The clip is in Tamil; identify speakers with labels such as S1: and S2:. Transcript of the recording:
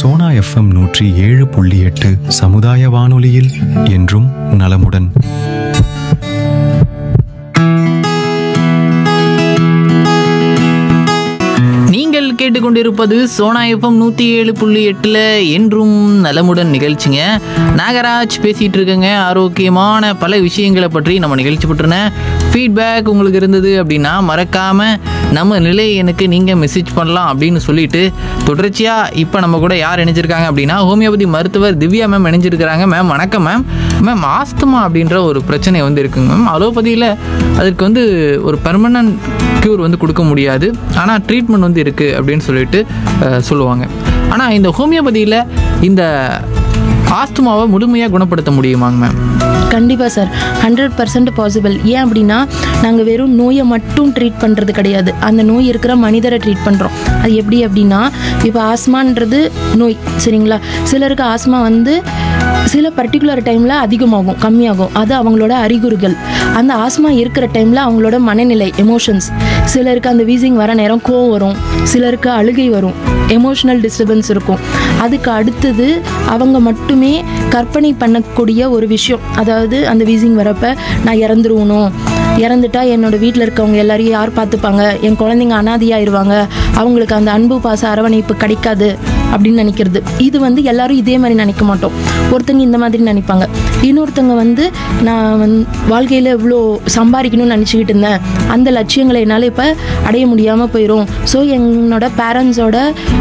S1: சோனா எஃப்எம் நூற்றி ஏழு புள்ளி எட்டு சமுதாய வானொலியில் என்றும் நலமுடன்
S2: நீங்கள் கேட்டுக்கொண்டிருப்பது சோனா எஃப்எம் நூற்றி ஏழு புள்ளி எட்டில் என்றும் நலமுடன் நிகழ்ச்சிங்க நாகராஜ் பேசிகிட்டு இருக்கேங்க ஆரோக்கியமான பல விஷயங்களை பற்றி நம்ம நிகழ்ச்சி பற்றின ஃபீட்பேக் உங்களுக்கு இருந்தது அப்படின்னா மறக்காமல் நம்ம நிலை எனக்கு நீங்கள் மெசேஜ் பண்ணலாம் அப்படின்னு சொல்லிட்டு தொடர்ச்சியாக இப்போ நம்ம கூட யார் இணைஞ்சிருக்காங்க அப்படின்னா ஹோமியோபதி மருத்துவர் திவ்யா மேம் இணைஞ்சிருக்கிறாங்க மேம் வணக்கம் மேம் மேம் ஆஸ்துமா அப்படின்ற ஒரு பிரச்சனை வந்து இருக்குங்க மேம் அலோபதியில் அதற்கு வந்து ஒரு பெர்மனன்ட் க்யூர் வந்து கொடுக்க முடியாது ஆனால் ட்ரீட்மெண்ட் வந்து இருக்குது அப்படின்னு சொல்லிட்டு அஹ், சொல்லுவாங்க ஆனால் இந்த ஹோமியோபதியில் இந்த ஆஸ்துமாவை முழுமையாக குணப்படுத்த முடியுமாங்க மேம்
S3: கண்டிப்பாக சார் ஹண்ட்ரட் பர்சன்ட் பாசிபிள் ஏன் அப்படின்னா நாங்கள் வெறும் நோயை மட்டும் ட்ரீட் பண்ணுறது கிடையாது அந்த நோய் இருக்கிற மனிதரை ட்ரீட் பண்ணுறோம் அது எப்படி அப்படின்னா இப்போ ஆஸ்மான்றது நோய் சரிங்களா சிலருக்கு ஆஸ்மா வந்து சில பர்டிகுலர் டைமில் அதிகமாகும் கம்மியாகும் அது அவங்களோட அறிகுறிகள் அந்த ஆஸ்மா இருக்கிற டைமில் அவங்களோட மனநிலை எமோஷன்ஸ் சிலருக்கு அந்த வீசிங் வர நேரம் கோவம் வரும் சிலருக்கு அழுகை வரும் எமோஷனல் டிஸ்டர்பன்ஸ் இருக்கும் அதுக்கு அடுத்தது அவங்க மட்டுமே கற்பனை பண்ணக்கூடிய ஒரு விஷயம் அதாவது அந்த வீசிங் வரப்ப நான் இறந்துருவணும் இறந்துட்டா என்னோட வீட்டில் இருக்கவங்க எல்லாரையும் யார் பார்த்துப்பாங்க என் குழந்தைங்க அனாதையாயிருவாங்க அவங்களுக்கு அந்த அன்பு பாச அரவணைப்பு கிடைக்காது அப்படின்னு நினைக்கிறது இது வந்து எல்லாரும் இதே மாதிரி நினைக்க மாட்டோம் ஒருத்தங்க இந்த மாதிரி நினைப்பாங்க இன்னொருத்தங்க வந்து நான் வந் வாழ்க்கையில் இவ்வளோ சம்பாதிக்கணும்னு நினச்சிக்கிட்டு இருந்தேன் அந்த லட்சியங்களை என்னால் இப்போ அடைய முடியாமல் போயிடும் ஸோ என்னோட பேரண்ட்ஸோட